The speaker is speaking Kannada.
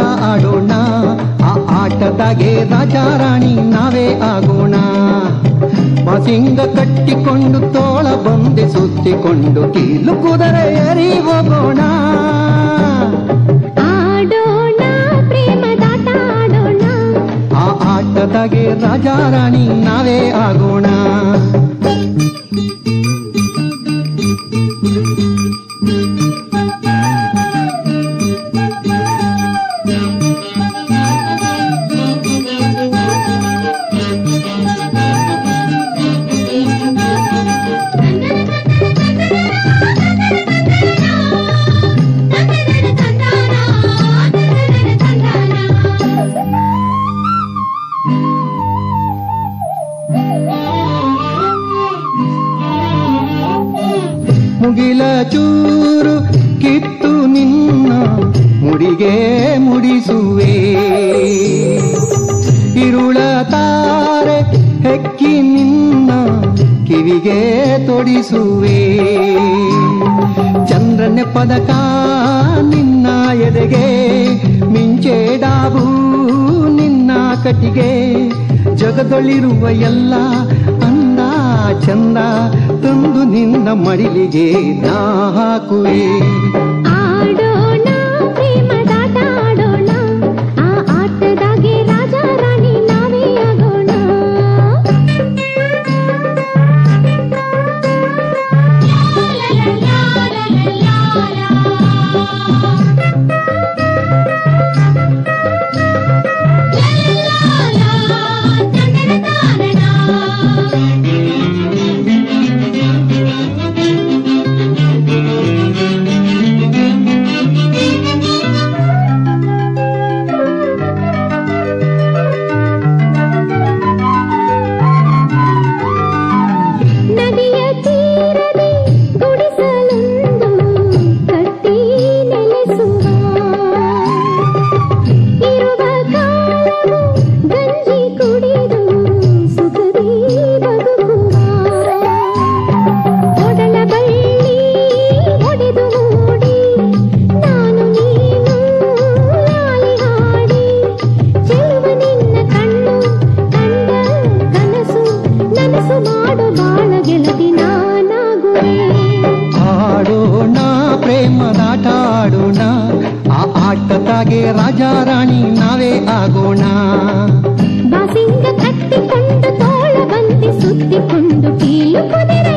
ಆಡೋಣ ಆ ಆಟದಾಗೆ ರಾಜಾರಾಣಿ ನಾವೇ ಆಗೋಣ ಮಸಿಂಗ ಕಟ್ಟಿಕೊಂಡು ತೋಳ ಬಂದೆ ಸುತ್ತಿಕೊಂಡು ಕೀಲು ಕುದರೆ ಏರಿ ಹೋಗೋಣ ಆಡೋಣ ಪ್ರೇಮದಾಟ ಆಡೋಣ ಆ ಆಟದಾಗೆ ರಾಜಾರಾಣಿ ನಾವೇ ಆಗೋಣ ಮುಗಿಲ ಚೂರು ಕಿತ್ತು ನಿನ್ನ ಮುಡಿಗೆ ಮುಡಿಸುವೆ ಇರುಳ ತಾರೆ ಹೆಕ್ಕಿ ನಿನ್ನ ಕಿವಿಗೆ ತೊಡಿಸುವೆ ಚಂದ್ರನ ಪದಕ ನಿನ್ನ ಎದೆಗೆ ಮಿಂಚೆ ಡಾಬು ನಿನ್ನ ಕಟಿಗೆ ಜಗದೊಳಿರುವ ಎಲ್ಲ ಅಂದ ಚಂದ ತಂದು ನಿನ್ನ ಮಡಿಲಿಗೆ ನಾ ಹಾಕುವೆ ಆಡೋಣ ಪ್ರೇಮದಾಟ ಆಡೋಣ ಆ ಆಟದಾಗೆ ರಾಜ ರಾಣಿ ನಾವೇ ಆಗೋಣ ನದಿಯ ತೀರದೆ ಗುಡಿಸಲೊಂದು ಕಟ್ಟಿ ನೆಲೆಸುವ ಇರುವ ಕಾಲವು ಗಂಜಿ ಕುಡಿದು ಸುಖದಿ ಬದುಕುವ ಒಡಲ ಬಳ್ಳಿ ಒಡೆದು ಮೂಡಿ ನಾನು ನೀನು ಲಾಲಿ ಹಾಡಿ ಚೆಲುವ ನಿನ್ನ ಕಣ್ಣು ಕಂಡ ಕನಸು ನನಸು ಮಾಡು ಬಾಳ ಗೆಳತಿ ನಾನಾಗುವೆ ಆಡೋಣ ಪ್ರೇಮದಾಟ ಆಡೋಣ ಆ ಆಟದಾಗೆ ರಾಜಾರಾಣಿ ನಾವೇ ಆಗೋಣ ಬಾಸಿಂಗ ಕಟ್ಟಿಕೊಂಡು ತೋಳ ಬಂತಿ ಸುತ್ತಿಕೊಂಡು ಕೀಲು ಕುದುರೆ